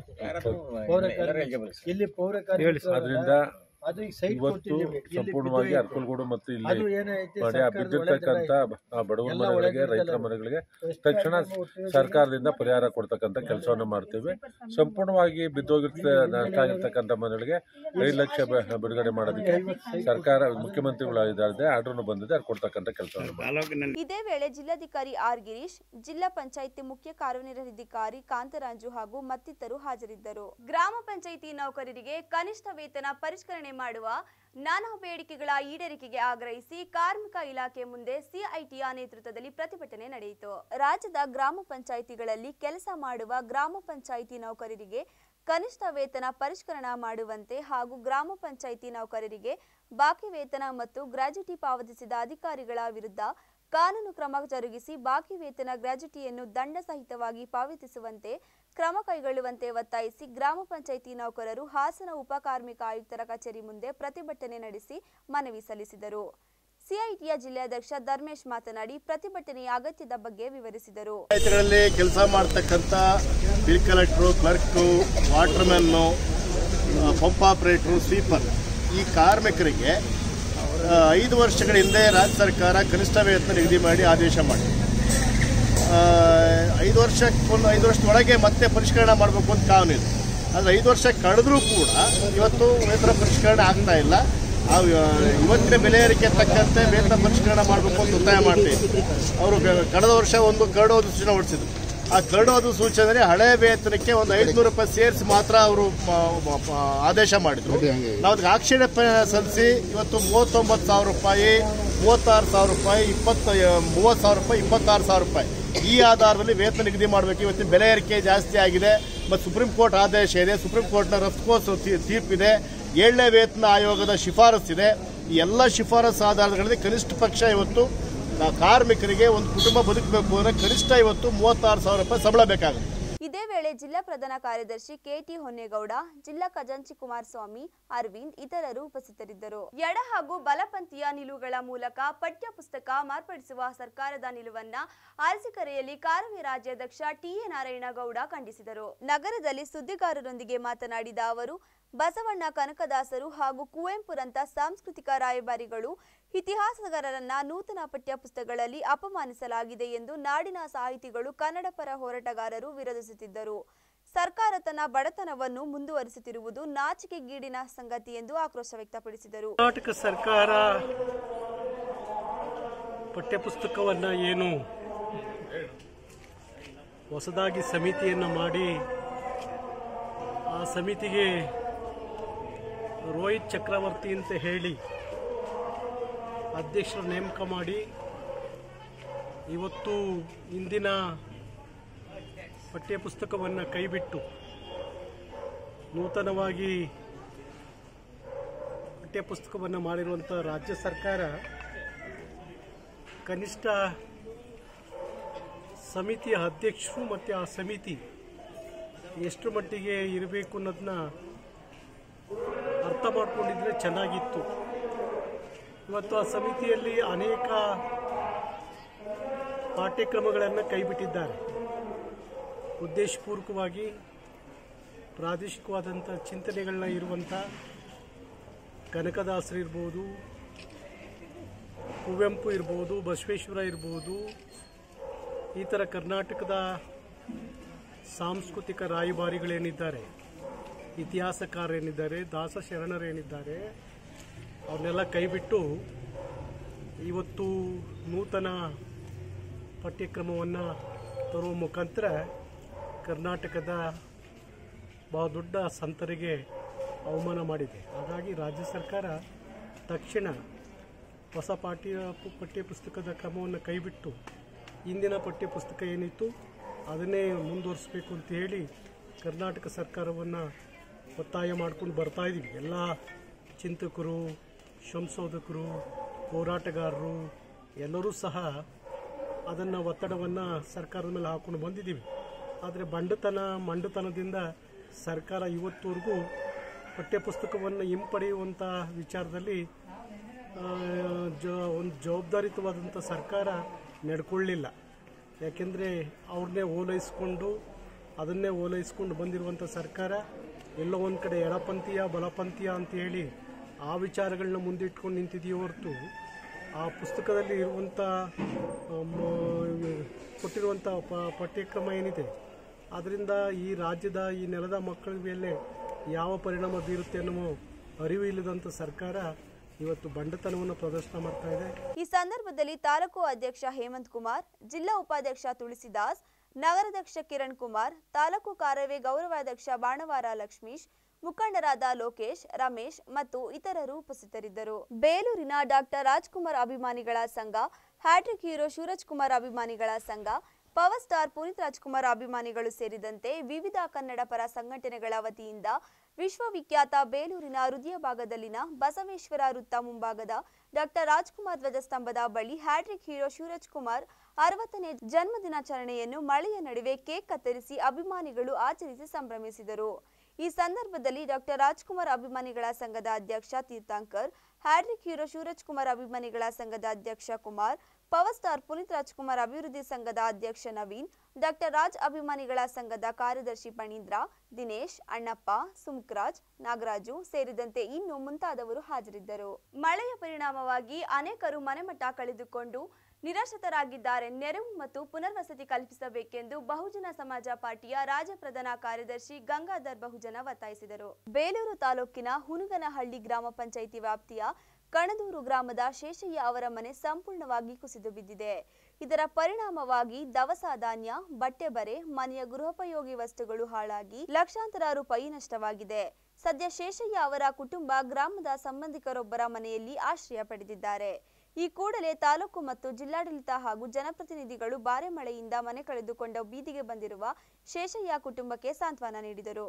ಕಾರ್ಮಿಕ ಇಲ್ಲಿ ಪೌರ ಕಾರ್ಮಿಕ ಅದರಿಂದ ಅದು ಈಗ ಸೈಟ್ ಇವತ್ತು ಕೊಟ್ಟಿದ್ದೀವಿ ಇಲ್ಲಿ ಸಂಪೂರ್ಣವಾಗಿ ಬಿದ್ದೋಯ್ತು. ಅರ್ಕಲ್ಗೂಡು ಮತ್ತು ಅದು ಇಲ್ಲಿ ಏನೈತೆ ಮಾಡಿ ಆ ಸರ್ಕಾರದ ಬಿದ್ದಿರ್ತಕ್ಕಂಥ ಒಳಗಡೆ ಆ ಬಡವರ ಎಲ್ಲ ಮನೆಗಳಿಗೆ ಒಳಗಿರ್ತಲ್ಲ. ರೈತರ ಮನೆಗಳಿಗೆ ಎಷ್ಟು ತಕ್ಷಣ time ಒಟ್ಟು ಸರ್ಕಾರದಿಂದ ಪರಿಹಾರ ಕೊಡ್ತಕ್ಕಂಥ ಕೆಲಸವನ್ನು ಮಾಡ್ತೀವಿ ಸಂಪೂರ್ಣವಾಗಿ ಬಿದ್ದೋಗಿರ್ತ ನಷ್ಟ ಆಗಿರ್ತಕ್ಕಂಥ ಮನೆಗಳಿಗೆ ಐದು ಲಕ್ಷ ಬ- ಬಿಡುಗಡೆ ಮಾಡೋದಕ್ಕೆ ಸರ್ಕಾರ ಮುಖ್ಯಮಂತ್ರಿಗಳು ಇದ್ದಾರೆ ಆರ್ಡರ್ನು ಬಂದಿದೆ ಅದು ಕೊಡ್ತಕ್ಕಂಥ ಕೆಲಸವನ್ನು ಮಾಡ್ತೀವಿ. ಇದೇ ವೇಳೆ ಜಿಲ್ಲಾಧಿಕಾರಿ ಆರ್ ಗಿರೀಶ್ ಜಿಲ್ಲಾ ಪಂಚಾಯಿತಿ ಮುಖ್ಯ ಕಾರ್ಯನಿರ್ವಹಣಾಧಿಕಾರಿ ಕಾಂತರಾಜು ಹಾಗೂ ಮತ್ತಿತರರು ಹಾಜರಿದ್ದರು ಗ್ರಾಮ ಪಂಚಾಯಿತಿ ನೌಕರರಿಗೆ ಕನಿಷ್ಠ ವೇತನ ಪರಿಷ್ಕರಣೆ ಮಾಡುವ ನಾನಾ ಬೇಡಿಕೆಗಳ ಈಡೇರಿಕೆಗೆ ಆಗ್ರಹಿಸಿ ಕಾರ್ಮಿಕ ಇಲಾಖೆ ಮುಂದೆ ಸಿಐಟಿಯ ನೇತೃತ್ವದಲ್ಲಿ ಪ್ರತಿಭಟನೆ ನಡೆಯಿತು ರಾಜ್ಯದ ಗ್ರಾಮ ಪಂಚಾಯಿತಿಗಳಲ್ಲಿ ಕೆಲಸ ಮಾಡುವ ಗ್ರಾಮ ಪಂಚಾಯಿತಿ ನೌಕರರಿಗೆ ಕನಿಷ್ಠ ವೇತನ ಪರಿಷ್ಕರಣೆ ಮಾಡುವಂತೆ ಹಾಗೂ ಗ್ರಾಮ ಪಂಚಾಯಿತಿ ನೌಕರರಿಗೆ ಬಾಕಿ ವೇತನ ಮತ್ತು ಗ್ರಾಜ್ಯುಟಿ ಪಾವತಿಸಿದ ಅಧಿಕಾರಿಗಳ ವಿರುದ್ಧ ಕಾನೂನು ಕ್ರಮ ಜರುಗಿಸಿ ಬಾಕಿ ವೇತನ ಗ್ರಾಜ್ಯುಟಿಯನ್ನು ದಂಡ ಸಹಿತವಾಗಿ ಪಾವತಿಸುವಂತೆ ಕ್ರಮ ಕೈಗೊಳ್ಳುವಂತೆ ಒತ್ತಾಯಿಸಿ ಗ್ರಾಮ ಪಂಚಾಯಿತಿ ನೌಕರರು ಹಾಸನ ಉಪ ಕಾರ್ಮಿಕ ಆಯುಕ್ತರ ಕಚೇರಿ ಮುಂದೆ ಪ್ರತಿಭಟನೆ ನಡೆಸಿ ಮನವಿ ಸಲ್ಲಿಸಿದರು ಸಿಐಟಿಯ ಜಿಲ್ಲಾಧ್ಯಕ್ಷ ಧರ್ಮೇಶ್ ಮಾತನಾಡಿ ಪ್ರತಿಭಟನೆಯ ಅಗತ್ಯದ ಬಗ್ಗೆ ವಿವರಿಸಿದರು ಪಂಚಾಯತ್ಗಳಲ್ಲಿ ಕೆಲಸ ಮಾಡ್ತಕ್ಕಂಥ bill collector clerk watermen pump operator sweeper ಈ ಕಾರ್ಮಿಕರಿಗೆ ಆ, ಐದು ವರ್ಷಗಳ ಹಿಂದೆ ರಾಜ್ಯ ಸರ್ಕಾರ ಕನಿಷ್ಠ ವೇತನ ನಿಗದಿ ಮಾಡಿ ಆದೇಶ ಮಾಡಿ ಆ, ಐದು ವರ್ಷಕ್ಕೊಂದು ಐದು ವರ್ಷದೊಳಗೆ ಮತ್ತೆ ಪರಿಷ್ಕರಣೆ ಮಾಡಬೇಕು ಅಂತ ಕಾನೂನು ಇದೆ ಆದರೆ ಐದು ವರ್ಷ ಕಳೆದ್ರೂ ಕೂಡ ಇವತ್ತು ವೇತನ ಪರಿಷ್ಕರಣೆ ಆಗ್ತಾ ಇಲ್ಲ ಆ ಆ, ಇವತ್ತಿನ ಬೆಲೆ ಏರಿಕೆ ತಕ್ಕಂತೆ ವೇತನ ಪರಿಷ್ಕರಣೆ ಮಾಡಬೇಕು ಅಂತ ಒತ್ತಾಯ ಮಾಡ್ತಾ ಇದ್ರು ಅವರು ಗ- ಕಳೆದ ವರ್ಷ ಒಂದು ಕರಡೋದು ಸೂಚನೆ ಹೊರಡಿಸಿದ್ರು ಆ ಕರಡೋದು ಸೂಚನೆ ಹಳೆ ವೇತನಕ್ಕೆ ಒಂದು ಐದುನೂರು ರೂಪಾಯಿ ಸೇರಿಸಿ ಮಾತ್ರ ಅವರು ಆದೇಶ ಮಾಡಿದ್ರು ನಾವು ಅದಕ್ಕೆ ಆಕ್ಷೇಪ ಸಲ್ಲಿಸಿ ಇವತ್ತು ಮೂವತ್ತೊಂಬತ್ತು ಸಾವಿರ ರೂಪಾಯಿ ಮೂವತ್ತಾರು ಸಾವಿರ ರೂಪಾಯಿ ಇಪ್ಪತ್ತು ಮೂವತ್ತು ಸಾವಿರ ರೂಪಾಯಿ ಇಪ್ಪತ್ತಾರು ಸಾವಿರ ರೂಪಾಯಿ ಈ ಆಧಾರದಲ್ಲಿ ವೇತನ ನಿಗದಿ ಮಾಡಬೇಕು ಇವತ್ತಿನ ಬೆಲೆ ಏರಿಕೆ ಜಾಸ್ತಿ ಆಗಿದೆ ಮತ್ತು ಸುಪ್ರೀಂ ಕೋರ್ಟ್ ಆದೇಶ ಇದೆ ಸುಪ್ರೀಂ ಕೋರ್ಟ್ನ ರಫ್ಕೋಸ್ ತೀರ್ಪಿದೆ ಏಳನೇ ವೇತನ ಆಯೋಗದ ಶಿಫಾರಸ್ಸಿದೆ ಈ ಎಲ್ಲ ಶಿಫಾರಸ್ ಆಧಾರಗಳಲ್ಲಿ ಕನಿಷ್ಠ ಪಕ್ಷ ಇವತ್ತು ಆ, ಕಾರ್ಮಿಕರಿಗೆ ಒಂದು ಕುಟುಂಬ ಬದುಕಬೇಕು ಅಂದರೆ ಕನಿಷ್ಠ ಇವತ್ತು ಮೂವತ್ತಾರು ಸಾವಿರ ರೂಪಾಯಿ ಸಂಬಳ ಬೇಕಾಗುತ್ತೆ ಇದೇ ವೇಳೆ ಜಿಲ್ಲಾ ಪ್ರಧಾನ ಕಾರ್ಯದರ್ಶಿ ಕೆಟಿ ಹೊನ್ನೇಗೌಡ ಜಿಲ್ಲಾ ಖಜಾಂಚಿ ಕುಮಾರಸ್ವಾಮಿ ಅರವಿಂದ್ ಇತರರು ಉಪಸ್ಥಿತರಿದ್ದರು ಎಡ ಹಾಗೂ ಬಲಪಂಥೀಯ ನಿಲುವುಗಳ ಮೂಲಕ ಪಠ್ಯ ಪುಸ್ತಕ ಮಾರ್ಪಡಿಸುವ ಸರ್ಕಾರದ ನಿಲುವನ್ನ ಅರಸಿಕೆರೆಯಲ್ಲಿ ಕಾರವೇ ರಾಜ್ಯಾಧ್ಯಕ್ಷ ಟಿಎ ನಾರಾಯಣಗೌಡ ಖಂಡಿಸಿದರು ನಗರದಲ್ಲಿ ಸುದ್ದಿಗಾರರೊಂದಿಗೆ ಮಾತನಾಡಿದ ಅವರು ಬಸವಣ್ಣ ಕನಕದಾಸರು ಹಾಗೂ ಕುವೆಂಪುರಂತ ಸಾಂಸ್ಕೃತಿಕ ರಾಯಭಾರಿಗಳು ಇತಿಹಾಸಗಾರರನ್ನ ನೂತನ ಪಠ್ಯ ಪುಸ್ತಕಗಳಲ್ಲಿ ಅಪಮಾನಿಸಲಾಗಿದೆ ಎಂದು ನಾಡಿನ ಸಾಹಿತಿಗಳು ಕನ್ನಡ ಪರ ಹೋರಾಟಗಾರರು ವಿರೋಧಿಸುತ್ತಿದ್ದರು ಸರ್ಕಾರ ತನ್ನ ಬಡತನವನ್ನು ಮುಂದುವರಿಸುತ್ತಿರುವುದು ನಾಚಿಕೆಗೀಡಿನ ಸಂಗತಿ ಎಂದು ಆಕ್ರೋಶ ವ್ಯಕ್ತಪಡಿಸಿದರು ಕರ್ನಾಟಕ ಸರ್ಕಾರ ಪಠ್ಯಪುಸ್ತಕವನ್ನು ಏನು ಹೊಸದಾಗಿ ಸಮಿತಿಯನ್ನು ಮಾಡಿ ಆ ಸಮಿತಿಗೆ ರೋಹಿತ್ ಚಕ್ರವರ್ತಿ ಅಂತ ಹೇಳಿ ಅಧ್ಯಕ್ಷರ ನೇಮಕ ಮಾಡಿ ಇವತ್ತು ಇಂದಿನ ಪಠ್ಯಪುಸ್ತಕವನ್ನು ಕೈಬಿಟ್ಟು ನೂತನವಾಗಿ ಪಠ್ಯಪುಸ್ತಕವನ್ನು ಮಾಡಿರುವಂಥ ರಾಜ್ಯ ಸರ್ಕಾರ ಕನಿಷ್ಠ ಸಮಿತಿಯ ಅಧ್ಯಕ್ಷರು ಮತ್ತು ಆ ಸಮಿತಿ ಎಷ್ಟು ಮಟ್ಟಿಗೆ ಇರಬೇಕು ಅನ್ನೋದನ್ನ ಅರ್ಥ ಮಾಡ್ಕೊಂಡಿದ್ರೆ ಚೆನ್ನಾಗಿತ್ತು ಇವತ್ತು ಆ ಸಮಿತಿಯಲ್ಲಿ ಅನೇಕ ಪಾಠ್ಯಕ್ರಮಗಳನ್ನು ಕೈಬಿಟ್ಟಿದ್ದಾರೆ ಉದ್ದೇಶಪೂರ್ವಕವಾಗಿ ಪ್ರಾದೇಶಿಕವಾದಂಥ ಚಿಂತನೆಗಳನ್ನ ಇರುವಂಥ ಕನಕದಾಸರು ಇರ್ಬೋದು ಕುವೆಂಪು ಇರ್ಬೋದು ಬಸವೇಶ್ವರ ಇರ್ಬೋದು ಈ ಥರ ಕರ್ನಾಟಕದ ಸಾಂಸ್ಕೃತಿಕ ರಾಯಭಾರಿಗಳೇನಿದ್ದಾರೆ ಇತಿಹಾಸಕಾರರೇನಿದ್ದಾರೆ ದಾಸ ಶರಣರೇನಿದ್ದಾರೆ ಅವನ್ನೆಲ್ಲ ಕೈಬಿಟ್ಟು ಇವತ್ತು ನೂತನ ಪಠ್ಯಕ್ರಮವನ್ನು ತರುವ ಮುಖಾಂತರ ಕರ್ನಾಟಕದ ಬಹು ದೊಡ್ಡ ಸಂತರಿಗೆ ಅವಮಾನ ಮಾಡಿದೆ ಹಾಗಾಗಿ ರಾಜ್ಯ ಸರ್ಕಾರ ತಕ್ಷಣ ಹೊಸ ಪಾಠ್ಯ ಪಠ್ಯ ಪುಸ್ತಕದ ಕ್ರಮವನ್ನು ಕೈಬಿಟ್ಟು ಇಂದಿನ ಪಠ್ಯ ಪುಸ್ತಕ ಏನಿತ್ತು ಅದನ್ನೇ ಮುಂದುವರಿಸಬೇಕು ಅಂತ ಹೇಳಿ ಕರ್ನಾಟಕ ಸರ್ಕಾರವನ್ನು ಒತ್ತಾಯ ಮಾಡ್ಕೊಂಡು ಬರ್ತಾ ಇದ್ದೀವಿ ಎಲ್ಲ ಚಿಂತಕರು ಸಂಶೋಧಕರು ಹೋರಾಟಗಾರರು ಎಲ್ಲರೂ ಸಹ ಅದನ್ನು ಒತ್ತಡವನ್ನು ಸರ್ಕಾರದ ಮೇಲೆ ಹಾಕೊಂಡು ಬಂದಿದ್ದೀವಿ ಆದರೆ ಬಂಡತನ ಮಂಡತನದಿಂದ ಸರ್ಕಾರ ಇವತ್ತುವರೆಗೂ ಪಠ್ಯಪುಸ್ತಕವನ್ನು ಹಿಂಪಡೆಯುವಂಥ ವಿಚಾರದಲ್ಲಿ ಆ, ಜ ಒಂದು ಜವಾಬ್ದಾರಿತವಾದಂಥ ಸರ್ಕಾರ ನಡ್ಕೊಳ್ಳಿಲ್ಲ ಯಾಕೆಂದರೆ ಅವ್ರನ್ನೇ ಓಲೈಸ್ಕೊಂಡು ಅದನ್ನೇ ಓಲೈಸ್ಕೊಂಡು ಬಂದಿರುವಂಥ ಸರ್ಕಾರ ಎಲ್ಲೋ ಒಂದು ಕಡೆ ಎಡಪಂಥೀಯ ಬಲಪಂಥೀಯ ಅಂತ ಹೇಳಿ ಆ ವಿಚಾರಗಳನ್ನ ಮುಂದಿಟ್ಕೊಂಡು ನಿಂತಿದೆಯೇ ಹೊರತು ಆ ಪುಸ್ತಕದಲ್ಲಿ ಇರುವಂಥ ಆ, ಮ- ಕೊಟ್ಟಿರುವಂಥ ಪ ಪಠ್ಯಕ್ರಮ ಏನಿದೆ ಅದರಿಂದ ಈ ರಾಜ್ಯದ ಈ ನೆಲದ ಮಕ್ಕಳ ಮೇಲೆ ಯಾವ ಪರಿಣಾಮ ಬೀರುತ್ತೆ ಅನ್ನೋ ಅರಿವು ಇಲ್ಲದಂಥ ಸರ್ಕಾರ ಇವತ್ತು ಬಂಡತನವನ್ನು ಪ್ರದರ್ಶನ ಮಾಡ್ತಾ ಇದೆ ಈ ಸಂದರ್ಭದಲ್ಲಿ ತಾಲೂಕು ಅಧ್ಯಕ್ಷ ಹೇಮಂತ್ ಕುಮಾರ್ ಜಿಲ್ಲಾ ಉಪಾಧ್ಯಕ್ಷ ತುಳಸಿದಾಸ್ ನಗರಾಧ್ಯಕ್ಷ ಕಿರಣ್ ಕುಮಾರ್ ತಾಲೂಕು ಕಾರವೇ ಗೌರವಾಧ್ಯಕ್ಷ ಬಾಣವಾರ ಲಕ್ಷ್ಮೀಶ್ ಮುಖಂಡರಾದ ಲೋಕೇಶ್ ರಮೇಶ್ ಮತ್ತು ಇತರರು ಉಪಸ್ಥಿತರಿದ್ದರು ಬೇಲೂರಿನ ಡಾಕ್ಟರ್ ರಾಜ್ಕುಮಾರ್ ಅಭಿಮಾನಿಗಳ ಸಂಘ ಹ್ಯಾಟ್ರಿಕ್ ಹೀರೋ ಶಿವರಾಜ್ ಕುಮಾರ್ ಅಭಿಮಾನಿಗಳ ಸಂಘ ಪವರ್ ಸ್ಟಾರ್ ಪುನೀತ್ ರಾಜ್ಕುಮಾರ್ ಅಭಿಮಾನಿಗಳು ಸೇರಿದಂತೆ ವಿವಿಧ ಕನ್ನಡ ಪರ ಸಂಘಟನೆಗಳ ವತಿಯಿಂದ ವಿಶ್ವವಿಖ್ಯಾತ ಬೇಲೂರಿನ ಹೃದಯ ಭಾಗದಲ್ಲಿನ ಬಸವೇಶ್ವರ ವೃತ್ತ ಮುಂಭಾಗದ ಡಾಕ್ಟರ್ ರಾಜ್ಕುಮಾರ್ ಧ್ವಜಸ್ತಂಭದ ಬಳಿ ಹ್ಯಾಟ್ರಿಕ್ ಹೀರೋ ಶಿವರಾಜ್ ಕುಮಾರ್ ಅರವತ್ತನೇ ಜನ್ಮದಿನಾಚರಣೆಯನ್ನು ಮಳೆಯ ನಡುವೆ ಕೇಕ್ ಕತ್ತರಿಸಿ ಅಭಿಮಾನಿಗಳು ಆಚರಿಸಿ ಸಂಭ್ರಮಿಸಿದರು ಈ ಸಂದರ್ಭದಲ್ಲಿ ಡಾಕ್ಟರ್ ರಾಜ್ಕುಮಾರ್ ಅಭಿಮಾನಿಗಳ ಸಂಘದ ಅಧ್ಯಕ್ಷ ತೀರ್ಥಂಕರ್ ಹ್ಯಾಡ್ರಿಕ್ ಹೀರೋ ಶಿವರಾಜ್ ಕುಮಾರ್ ಅಭಿಮಾನಿಗಳ ಸಂಘದ ಅಧ್ಯಕ್ಷ ಕುಮಾರ್ ಪವರ್ ಸ್ಟಾರ್ ಪುನೀತ್ ರಾಜ್ಕುಮಾರ್ ಅಭಿವೃದ್ಧಿ ಸಂಘದ ಅಧ್ಯಕ್ಷ ನವೀನ್ ಡಾಕ್ಟರ್ ರಾಜ್ ಅಭಿಮಾನಿಗಳ ಸಂಘದ ಕಾರ್ಯದರ್ಶಿ ಪಣೀಂದ್ರ ದಿನೇಶ್ ಅಣ್ಣಪ್ಪ ಸುಮ್ಕ್ರಾಜ್ ನಾಗರಾಜು ಸೇರಿದಂತೆ ಇನ್ನು ಮುಂತಾದವರು ಹಾಜರಿದ್ದರು ಮಳೆಯ ಪರಿಣಾಮವಾಗಿ ಅನೇಕರು ಮನೆಮಠ ಕಳೆದುಕೊಂಡು ನಿರಾಶ್ರಿತರಾಗಿದ್ದಾರೆ ನೆರವು ಮತ್ತು ಪುನರ್ವಸತಿ ಕಲ್ಪಿಸಬೇಕೆಂದು ಬಹುಜನ ಸಮಾಜ ಪಾರ್ಟಿಯ ರಾಜ್ಯ ಪ್ರಧಾನ ಕಾರ್ಯದರ್ಶಿ ಗಂಗಾಧರ್ ಬಹುಜನ ಒತ್ತಾಯಿಸಿದರು ಬೇಲೂರು ತಾಲೂಕಿನ ಹುನುಗನಹಳ್ಳಿ ಗ್ರಾಮ ಪಂಚಾಯಿತಿ ವ್ಯಾಪ್ತಿಯ ಕಣದೂರು ಗ್ರಾಮದ ಶೇಷಯ್ಯ ಅವರ ಮನೆ ಸಂಪೂರ್ಣವಾಗಿ ಕುಸಿದು ಬಿದ್ದಿದೆ ಇದರ ಪರಿಣಾಮವಾಗಿ ದವಸ ಧಾನ್ಯ ಬಟ್ಟೆ ಬರೆ ಮನೆಯ ಗೃಹೋಪಯೋಗಿ ವಸ್ತುಗಳು ಹಾಳಾಗಿ ಲಕ್ಷಾಂತರ ರೂಪಾಯಿ ನಷ್ಟವಾಗಿದೆ ಸದ್ಯ ಶೇಷಯ್ಯ ಅವರ ಕುಟುಂಬ ಗ್ರಾಮದ ಸಂಬಂಧಿಕರೊಬ್ಬರ ಮನೆಯಲ್ಲಿ ಆಶ್ರಯ ಪಡೆದಿದ್ದಾರೆ ಈ ಕೂಡಲೇ ತಾಲೂಕು ಮತ್ತು ಜಿಲ್ಲಾಡಳಿತ ಹಾಗೂ ಜನಪ್ರತಿನಿಧಿಗಳು ಭಾರಿ ಮಳೆಯಿಂದ ಮನೆ ಕಳೆದುಕೊಂಡ ಬೀದಿಗೆ ಬಂದಿರುವ ಶೇಷಯ್ಯ ಕುಟುಂಬಕ್ಕೆ ಸಾಂತ್ವನ ನೀಡಿದರು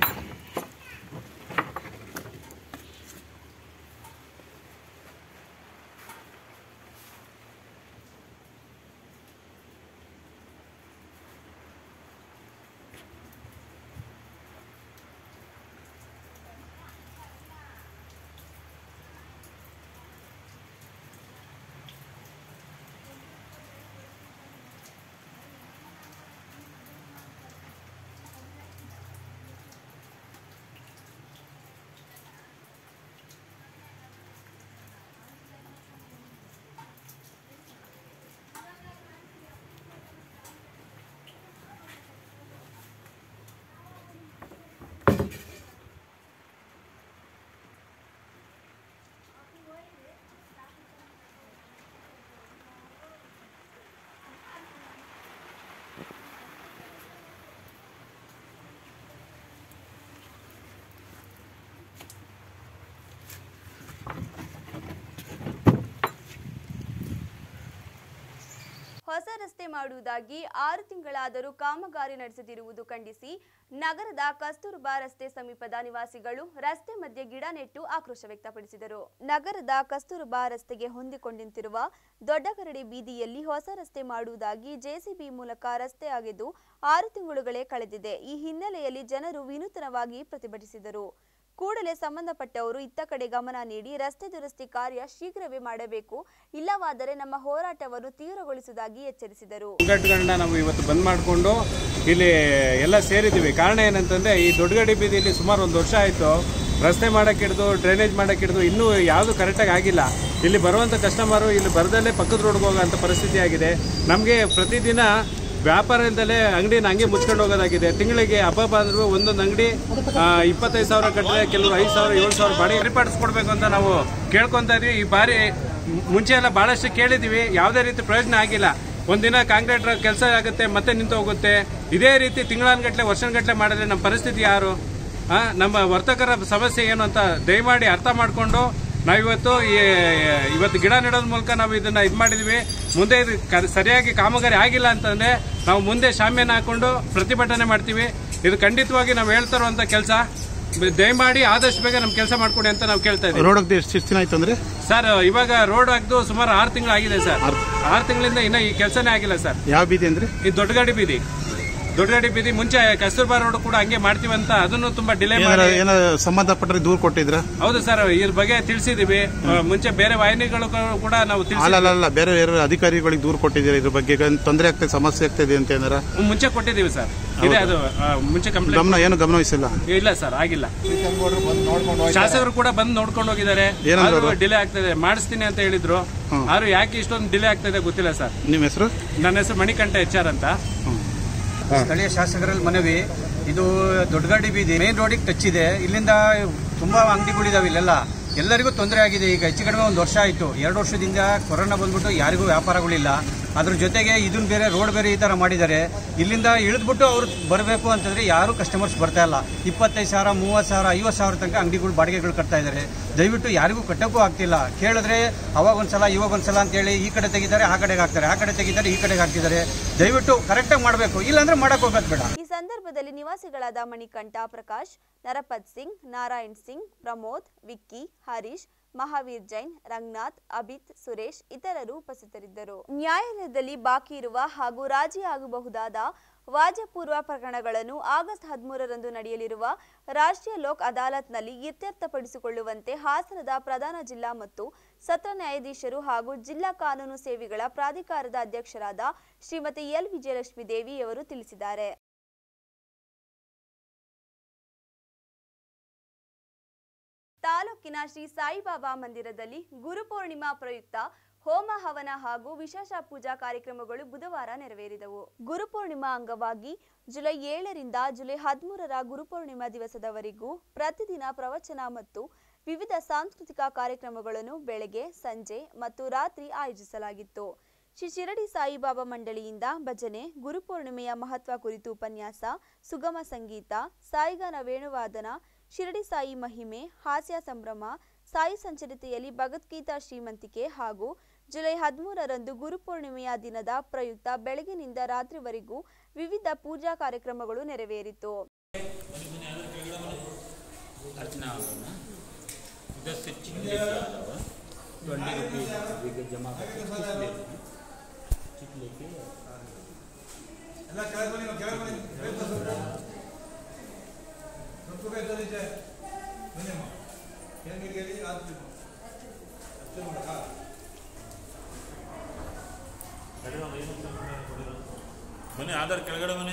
ಹೊಸ ರಸ್ತೆ ಮಾಡುವುದಾಗಿ ಆರು ತಿಂಗಳಾದರೂ ಕಾಮಗಾರಿ ನಡೆಸದಿರುವುದು ಖಂಡಿಸಿ ನಗರದ ಕಸ್ತೂರ್ಬಾ ರಸ್ತೆ ಸಮೀಪದ ನಿವಾಸಿಗಳು ರಸ್ತೆ ಮಧ್ಯೆ ಗಿಡ ನೆಟ್ಟು ಆಕ್ರೋಶ ವ್ಯಕ್ತಪಡಿಸಿದರು ನಗರದ ಕಸ್ತೂರ್ಬಾ ರಸ್ತೆಗೆ ಹೊಂದಿಕೊಂಡಿಂತಿರುವ ದೊಡ್ಡಗರಡಿ ಬೀದಿಯಲ್ಲಿ ಹೊಸ ರಸ್ತೆ ಮಾಡುವುದಾಗಿ ಜೆಸಿಬಿ ಮೂಲಕ ರಸ್ತೆ ಅಗೆದು ಆರು ತಿಂಗಳುಗಳೇ ಕಳೆದಿದೆ ಈ ಹಿನ್ನೆಲೆಯಲ್ಲಿ ಜನರು ವಿನೂತನವಾಗಿ ಪ್ರತಿಭಟಿಸಿದರು ಕೂಡಲೇ ಸಂಬಂಧಪಟ್ಟವರು ಇತ್ತ ಕಡೆ ಗಮನ ನೀಡಿ ರಸ್ತೆ ದುರಸ್ತಿ ಕಾರ್ಯ ಶೀಘ್ರವೇ ಮಾಡಬೇಕು ಇಲ್ಲವಾದರೆ ನಮ್ಮ ಹೋರಾಟವನ್ನು ತೀವ್ರಗೊಳಿಸುವುದಾಗಿ ಎಚ್ಚರಿಸಿದರು ಸಂಘಟನೆಗಳನ್ನ ನಾವು ಇವತ್ತು ಬಂದ್ ಮಾಡಿಕೊಂಡು ಇಲ್ಲಿ ಎಲ್ಲ ಸೇರಿದ್ದೀವಿ ಕಾರಣ ಏನಂತಂದ್ರೆ ಈ ದೊಡ್ಡಗಡಿ ಬೀದಿಯಲ್ಲಿ ಸುಮಾರು ಒಂದು ವರ್ಷ ಆಯಿತು ರಸ್ತೆ ಮಾಡಕ್ಕೆ ಹಿಡಿದು ಡ್ರೈನೇಜ್ ಮಾಡಕ್ಕೆ ಹಿಡಿದು ಇನ್ನೂ ಯಾವುದು ಕರೆಕ್ಟಾಗಿ ಆಗಿಲ್ಲ ಇಲ್ಲಿ ಬರುವಂಥ ಕಸ್ಟಮರು ಇಲ್ಲಿ ಬರದಲ್ಲೇ ಪಕ್ಕದ ರೋಡ್ಗೆ ಹೋಗೋಂಥ ಪರಿಸ್ಥಿತಿ ಆಗಿದೆ ನಮಗೆ ಪ್ರತಿದಿನ ವ್ಯಾಪಾರದಿಂದಲೇ ಅಂಗಡಿನ ಹಂಗೆ ಮುಚ್ಕೊಂಡು ಹೋಗೋದಾಗಿದೆ ತಿಂಗಳಿಗೆ ಹಬ್ಬ ಬಂದ್ರು ಒಂದೊಂದು ಅಂಗಡಿ ಇಪ್ಪತ್ತೈದು ಸಾವಿರ ಕಟ್ಟರೆ ಕೆಲವರು ಐದು ಸಾವಿರ ಏಳು ಸಾವಿರ ಬಾಡಿಗೆ ಸರಿಪಡಿಸ್ಕೊಡ್ಬೇಕು ಅಂತ ನಾವು ಕೇಳ್ಕೊಂತ ಇದೀವಿ ಈ ಬಾರಿ ಮುಂಚೆ ಎಲ್ಲ ಬಹಳಷ್ಟು ಕೇಳಿದೀವಿ ಯಾವುದೇ ರೀತಿ ಪ್ರಯೋಜನ ಆಗಿಲ್ಲ ಒಂದಿನ ಕಾಂಕ್ರೀಟ್ ಕೆಲಸ ಆಗುತ್ತೆ ಮತ್ತೆ ನಿಂತು ಹೋಗುತ್ತೆ ಇದೇ ರೀತಿ ತಿಂಗಳಾನ್ಗಟ್ಲೆ ವರ್ಷಗಟ್ಲೆ ಮಾಡಿದ್ರೆ ನಮ್ಮ ಪರಿಸ್ಥಿತಿ ಯಾರು ಆ, ನಮ್ಮ ವರ್ತಕರ ಸಮಸ್ಯೆ ಏನು ಅಂತ ದಯಮಾಡಿ ಅರ್ಥ ಮಾಡಿಕೊಂಡು ನಾವಿವತ್ತು ಈ- ಇವತ್ತು ಗಿಡ ನೆಡೋದ್ ಮೂಲಕ ನಾವು ಇದನ್ನ ಇದು ಮಾಡಿದ್ವಿ ಮುಂದೆ ಇದು ಕ- ಸರಿಯಾಗಿ ಕಾಮಗಾರಿ ಆಗಿಲ್ಲ ಅಂತಂದ್ರೆ ನಾವು ಮುಂದೆ ಶಾಮ್ಯಾನ ಹಾಕೊಂಡು ಪ್ರತಿಭಟನೆ ಮಾಡ್ತೀವಿ ಇದು ಖಂಡಿತವಾಗಿ ನಾವು ಹೇಳ್ತಾ ಇರುವಂತ ಕೆಲಸ ದಯಮಾಡಿ ಆದಷ್ಟು ಬೇಗ ನಮ್ಮ ಕೆಲಸ ಮಾಡ್ಕೊಡಿ ಅಂತ ನಾವು ಕೇಳ್ತಾ ಇದ್ದೀವಿ ರೋಡ್ ಎಷ್ಟು ಎಷ್ಟು ದಿನ ಆಯ್ತು ಅಂದ್ರೆ ಸರ್ ಇವಾಗ ರೋಡ್ ಹಾಕ್ದು ಸುಮಾರು ಆರು ತಿಂಗಳು ಆಗಿದೆ ಸರ್ ಆರು ತಿಂಗಳಿಂದ ಇನ್ನ ಈ ಕೆಲಸನೇ ಆಗಿಲ್ಲ ಸರ್ ಯಾವ ಬೀದಿ ಅಂದ್ರೆ ಈ ದೊಡ್ಡಗಾಡಿ ಬೀದಿ ದೊಡ್ಡಗಾಡಿ ಬೀದಿ ಮುಂಚೆ ಕಸ್ತೂರ್ಬಾ ರೋಡ್ ಕೂಡ ಹಂಗೆ ಮಾಡ್ತೀವಂತ ಅದನ್ನು ತುಂಬಾ ಡಿಲೇ ಏನಾರ ಮಾಡಿ ಏನಾರ ಸಂಬಂಧಪಟ್ಟರೆ ದೂರ ಕೊಟ್ಟಿದ್ರ ಹೌದು ಸರ್ ಇದ್ರ ಬಗ್ಗೆ ತಿಳಿಸಿದೀವಿ ಮುಂಚೆ ಬೇರೆ ವಾಹಿನಿಗಳು ಕೂಡ ನಾವು ಅಲ್ಲ ತಿಳಿಸಿ ಅಲ್ಲ ಅಲ್ಲ ಬೇರೆ ಬೇರೆ ಅಧಿಕಾರಿಗಳಿಗೆ ದೂರ ಕೊಟ್ಟಿದ್ದೀರಾ ಇದ್ರ ಬಗ್ಗೆ ಏನ್ ತೊಂದರೆ ಆಗ್ತದೆ ಸಮಸ್ಯೆ ಆಗ್ತದೆ ಅಂತ ಏನಾರ ಮುಂಚೆ ಕೊಟ್ಟಿದ್ದೀವಿ ಸರ್ ಇದೆ ಅದು ಆ, ಮುಂಚೆ ಕಂಪ್ಲೇಂಟ್ ಗಮನ ಏನು ಗಮನಿಸಿಲ್ಲ ಇಲ್ಲ ಸರ್ ಆಗಿಲ್ಲ ಶಾಸಕರು ಕೂಡ ಬಂದು ನೋಡ್ಕೊಂಡು ಹೋಗಿದ್ದಾರೆ ಏನಂದ್ರು ಅವ್ರು? ಡಿಲೇ ಆಗ್ತದೆ ಮಾಡಿಸ್ತೀನಿ ಅಂತ ಹೇಳಿದ್ರು ಆದ್ರೂ ಯಾಕೆ ಇಷ್ಟೊಂದು ಡಿಲೇ ಆಗ್ತದೆ ಗೊತ್ತಿಲ್ಲ ಸರ್ ನಿಮ್ಮ ಹೆಸರು ನನ್ನ ಹೆಸರು ಮಣಿಕಂಠ ಎಚ್ ಆರ್ ಅಂತ ಸ್ಥಳೀಯ ಶಾಸಕರಲ್ಲಿ ಮನವಿ ಇದು ದೊಡ್ಡಗಾಡಿ ಬೀದಿ ಮೇನ್ ರೋಡಿಗೆ ಟಚ್ ಇದೆ ಇಲ್ಲಿಂದ ತುಂಬಾ ಅಂಗಡಿಗಳಿದಾವೆ ಇಲ್ಲೆಲ್ಲ ಎಲ್ಲರಿಗೂ ತೊಂದರೆ ಆಗಿದೆ ಈಗ ಹೆಚ್ಚು ಕಡಿಮೆ ಒಂದು ವರ್ಷ ಆಯಿತು ಎರಡು ವರ್ಷದಿಂದ ಕೊರೋನಾ ಬಂದ್ಬಿಟ್ಟು ಯಾರಿಗೂ ವ್ಯಾಪಾರಗಳಿಲ್ಲ ಅದ್ರ ಜೊತೆಗೆ ಇದನ್ನ ಬೇರೆ ರೋಡ್ ಬೇರೆ ಈ ಥರ ಮಾಡಿದ್ದಾರೆ ಇಲ್ಲಿಂದ ಇಳಿದ್ಬಿಟ್ಟು ಅವ್ರು ಬರಬೇಕು ಅಂತಂದ್ರೆ ಯಾರು ಕಸ್ಟಮರ್ಸ್ ಬರ್ತಾ ಇಲ್ಲ ಇಪ್ಪತ್ತೈದು ಸಾವಿರ ಮೂವತ್ತು ಸಾವಿರ ಐವತ್ತು ಸಾವಿರ ತನಕ ಅಂಗಡಿಗಳು ಬಾಡಿಗೆಗಳು ಕಟ್ತಾ ಇದ್ದಾರೆ ದಯವಿಟ್ಟು ಯಾರಿಗೂ ಕಟ್ಟೋಕ್ಕೂ ಆಗ್ತಿಲ್ಲ ಕೇಳಿದ್ರೆ ಅವಾಗ ಒಂದ್ಸಲ ಇವಾಗ ಒಂದ್ಸಲ ಅಂತೇಳಿ ಈ ಕಡೆ ತೆಗಿತಾರೆ ಆ ಕಡೆಗೆ ಹಾಕ್ತಾರೆ ಆ ಕಡೆ ತೆಗಿತಾರೆ ಈ ಕಡೆಗೆ ಹಾಕ್ತಿದ್ದಾರೆ ದಯವಿಟ್ಟು ಕರೆಕ್ಟಾಗಿ ಮಾಡಬೇಕು ಇಲ್ಲಾಂದ್ರೆ ಮಾಡಕ್ ಹೋಗೋದು ಬೇಡ ಈ ಸಂದರ್ಭದಲ್ಲಿ ನಿವಾಸಿಗಳಾದ ಮಣಿಕಂಠ ಪ್ರಕಾಶ್ ನರಪತ್ ಸಿಂಗ್ ನಾರಾಯಣ್ ಸಿಂಗ್ ಪ್ರಮೋದ್ ವಿಕ್ಕಿ ಹರೀಶ್ ಮಹಾವೀರ್ ಜೈನ್ ರಂಗನಾಥ್ ಅಭಿತ್ ಸುರೇಶ್ ಇತರರು ಉಪಸ್ಥಿತರಿದ್ದರು ನ್ಯಾಯಾಲಯದಲ್ಲಿ ಬಾಕಿ ಇರುವ ಹಾಗೂ ರಾಜಿ ಆಗಬಹುದಾದ ವಾದ್ಯಪೂರ್ವ ಪ್ರಕರಣಗಳನ್ನು ಆಗಸ್ಟ್ ಹದಿಮೂರರಂದು ನಡೆಯಲಿರುವ ರಾಷ್ಟ್ರೀಯ ಲೋಕ್ ಅದಾಲತ್ನಲ್ಲಿ ಇತ್ಯರ್ಥಪಡಿಸಿಕೊಳ್ಳುವಂತೆ ಹಾಸನದ ಪ್ರಧಾನ ಜಿಲ್ಲಾ ಮತ್ತು ಸತ್ರ ನ್ಯಾಯಾಧೀಶರು ಹಾಗೂ ಜಿಲ್ಲಾ ಕಾನೂನು ಸೇವೆಗಳ ಪ್ರಾಧಿಕಾರದ ಅಧ್ಯಕ್ಷರಾದ ಶ್ರೀಮತಿ ಎಲ್ ವಿಜಯಲಕ್ಷ್ಮಿ ದೇವಿಯವರು ತಿಳಿಸಿದ್ದಾರೆ ತಾಲೂಕಿನ ಶ್ರೀ ಸಾಯಿಬಾಬಾ ಮಂದಿರದಲ್ಲಿ ಗುರುಪೂರ್ಣಿಮಾ ಪ್ರಯುಕ್ತ ಹೋಮ ಹವನ ಹಾಗೂ ವಿಶೇಷ ಪೂಜಾ ಕಾರ್ಯಕ್ರಮಗಳು ಬುಧವಾರ ನೆರವೇರಿದವು ಗುರುಪೂರ್ಣಿಮಾ ಅಂಗವಾಗಿ ಜುಲೈ ಏಳರಿಂದ ಜುಲೈ ಹದಿಮೂರರ ಗುರುಪೂರ್ಣಿಮಾ ದಿವಸದವರೆಗೂ ಪ್ರತಿದಿನ ಪ್ರವಚನ ಮತ್ತು ವಿವಿಧ ಸಾಂಸ್ಕೃತಿಕ ಕಾರ್ಯಕ್ರಮಗಳನ್ನು ಬೆಳಗ್ಗೆ ಸಂಜೆ ಮತ್ತು ರಾತ್ರಿ ಆಯೋಜಿಸಲಾಗಿತ್ತು ಶ್ರೀ ಶಿರಡಿ ಸಾಯಿಬಾಬಾ ಮಂಡಳಿಯಿಂದ ಭಜನೆ ಗುರುಪೂರ್ಣಿಮೆಯ ಮಹತ್ವ ಕುರಿತು ಉಪನ್ಯಾಸ ಸುಗಮ ಸಂಗೀತ ಸಾಯಿಗಾನ ವೇಣುವಾದನ ಶಿರಡಿ ಸಾಯಿ ಮಹಿಮೆ ಹಾಸ್ಯ ಸಂಭ್ರಮ ಸಾಯಿ ಸಂಚರಿತೆಯಲ್ಲಿ ಭಗವದ್ಗೀತಾ ಶ್ರೀಮಂತಿಕೆ ಹಾಗೂ ಜುಲೈ ಹದಿಮೂರರಂದು ಗುರುಪೂರ್ಣಿಮೆಯ ದಿನದ ಪ್ರಯುಕ್ತ ಬೆಳಗಿನಿಂದ ರಾತ್ರಿವರೆಗೂ ವಿವಿಧ ಪೂಜಾ ಕಾರ್ಯಕ್ರಮಗಳು ನೆರವೇರಿತು अर्चना होगा उधर से चिकन लेके आ जाओ ट्वेंटी रुपीज़ लेके जमा करके चिप ले लेंगे चिप लेके ಮನೆ ಆಧಾರ್ ಕೆಳಗಡೆ ಮನೆ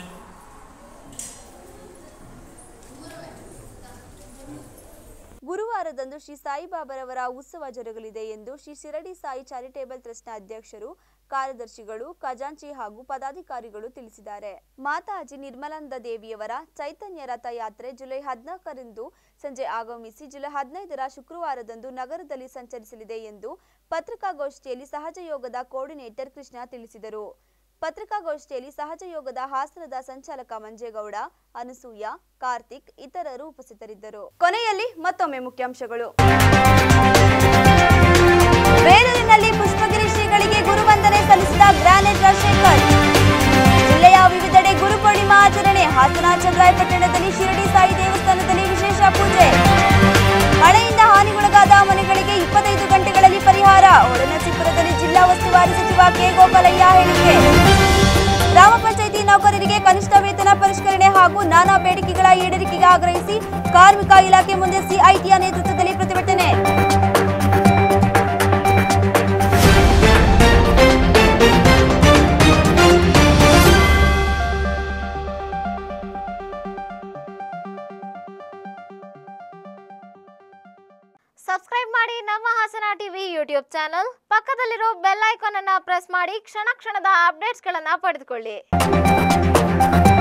ಗುರುವಾರದಂದು ಶ್ರೀ ಸಾಯಿಬಾಬರವರ ಉತ್ಸವ ಜರುಗಲಿದೆ ಎಂದು ಶ್ರೀ ಶಿರಡಿ ಸಾಯಿ ಚಾರಿಟೇಬಲ್ ಟ್ರಸ್ಟ್ನ ಅಧ್ಯಕ್ಷರು ಕಾರ್ಯದರ್ಶಿಗಳು ಖಜಾಂಚಿ ಹಾಗೂ ಪದಾಧಿಕಾರಿಗಳು ತಿಳಿಸಿದ್ದಾರೆ ಮಾತಾಜಿ ನಿರ್ಮಲಾನಂದ ದೇವಿಯವರ ಚೈತನ್ಯ ರಥ ಯಾತ್ರೆ ಜುಲೈ ಹದಿನಾಲ್ಕರಂದು ಸಂಜೆ ಆಗಮಿಸಿ ಜುಲೈ ಹದಿನೈದರ ಶುಕ್ರವಾರದಂದು ನಗರದಲ್ಲಿ ಸಂಚರಿಸಲಿದೆ ಎಂದು ಪತ್ರಿಕಾಗೋಷ್ಠಿಯಲ್ಲಿ ಸಹಜ ಯೋಗದ ಕೋರ್ಡಿನೇಟರ್ ಕೃಷ್ಣ ತಿಳಿಸಿದರು ಪತ್ರಿಕಾಗೋಷ್ಠಿಯಲ್ಲಿ ಸಹಜ ಯೋಗದ ಹಾಸನದ ಸಂಚಾಲಕ ಮಂಜೇಗೌಡ ಅನಸೂಯ ಕಾರ್ತಿಕ್ ಇತರರು ಉಪಸ್ಥಿತರಿದ್ದರು ಕೊನೆಯಲ್ಲಿ ಮತ್ತೊಮ್ಮೆ ಮುಖ್ಯಾಂಶಗಳು ಬೇಲೂರಿನಲ್ಲಿ ಪುಷ್ಪಗಿರಿ ಶ್ರೀಗಳಿಗೆ ಗುರುವಂದನೆ ಸಲ್ಲಿಸಿದ ಗ್ರಾನೇಟ್ ರಾಜಶೇಖರ್ ಜಿಲ್ಲೆಯ ವಿವಿಧೆಡೆ ಗುರುಪೂರ್ಣಿಮಾ ಆಚರಣೆ ಹಾಸನ ಚಂದ್ರಾಯಪಟ್ಟಣದಲ್ಲಿ ಶಿರಡಿ ಸಾಯಿ ದೇವಸ್ಥಾನದಲ್ಲಿ ವಿಶೇಷ ಪೂಜೆ ಮಳೆಯಿಂದ ಹಾನಿಗೊಳಗಾದ ಮನೆಗಳಿಗೆ ಇಪ್ಪತ್ತೈದು ಗಂಟೆಗಳಲ್ಲಿ ಪರಿಹಾರ ಹೊಳೆನರಸೀಪುರದಲ್ಲಿ ಜಿಲ್ಲಾ ಉಸ್ತುವಾರಿ ಸಚಿವ ಕೆ ಗೋಪಾಲಯ್ಯ ಹೇಳಿಕೆ ಗ್ರಾಮ ಪಂಚಾಯಿತಿ ನೌಕರರಿಗೆ ಕನಿಷ್ಠ ವೇತನ ಪರಿಷ್ಕರಣೆ ಹಾಗೂ ನಾನಾ ಬೇಡಿಕೆಗಳ ಈಡೇರಿಕೆಗೆ ಆಗ್ರಹಿಸಿ ಕಾರ್ಮಿಕ ಇಲಾಖೆ ಮುಂದೆ ಸಿಐಟಿಯ ನೇತೃತ್ವದಲ್ಲಿ ಪ್ರತಿಭಟನೆ ಸಬ್ಸ್ಕ್ರೈಬ್ ಮಾಡಿ ನಮ್ಮ ಹಾಸನ ಟಿವಿ ಯೂಟ್ಯೂಬ್ ಚಾನಲ್ ಪಕ್ಕದಲ್ಲಿರೋ ಬೆಲ್ ಐಕಾನ್ ಅನ್ನ ಪ್ರೆಸ್ ಮಾಡಿ ಕ್ಷಣ ಕ್ಷಣದ ಅಪ್ಡೇಟ್ಸ್ಗಳನ್ನ ಪಡೆದುಕೊಳ್ಳಿ